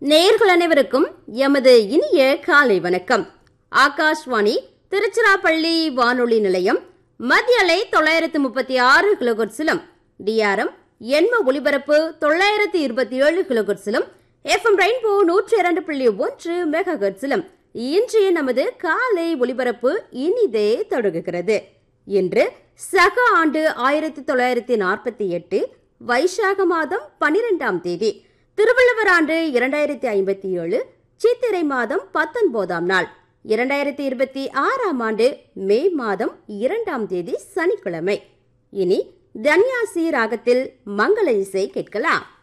நேயர்கள் அனைவருக்கும் எமது இனிய காலை வணக்கம் ஆகாஷ்வாணி திருச்சிராப்பள்ளி வானொலி நிலையம் மத்திய அலை தொள்ளாயிரத்து முப்பத்தி ஆறு கிலோகர்ஸிலும் டிஆர்எம் எண்ம ஒலிபரப்பு தொள்ளாயிரத்து இருபத்தி ஏழு கிலோகர்ஸிலும் எஃப்எம் ரெயின்போ நூற்றி இரண்டு புள்ளி ஒன்று மெகாகர்ஸிலும் இன்றைய நமது காலை ஒலிபரப்பு இனிதே தொடங்குகிறது இன்று சக ஆண்டு ஆயிரத்தி தொள்ளாயிரத்தி நாற்பத்தி எட்டு வைசாக மாதம் பனிரெண்டாம் தேதி திருவள்ளுவர் ஆண்டு இரண்டாயிரத்தி ஐம்பத்தி ஏழு சித்திரை மாதம் பத்தொன்பதாம் நாள் இரண்டாயிரத்தி இருபத்தி ஆறாம் ஆண்டு மே மாதம் இரண்டாம் தேதி சனிக்கிழமை இனி தன்யாசி ராகத்தில் மங்கள இசை கேட்கலாம்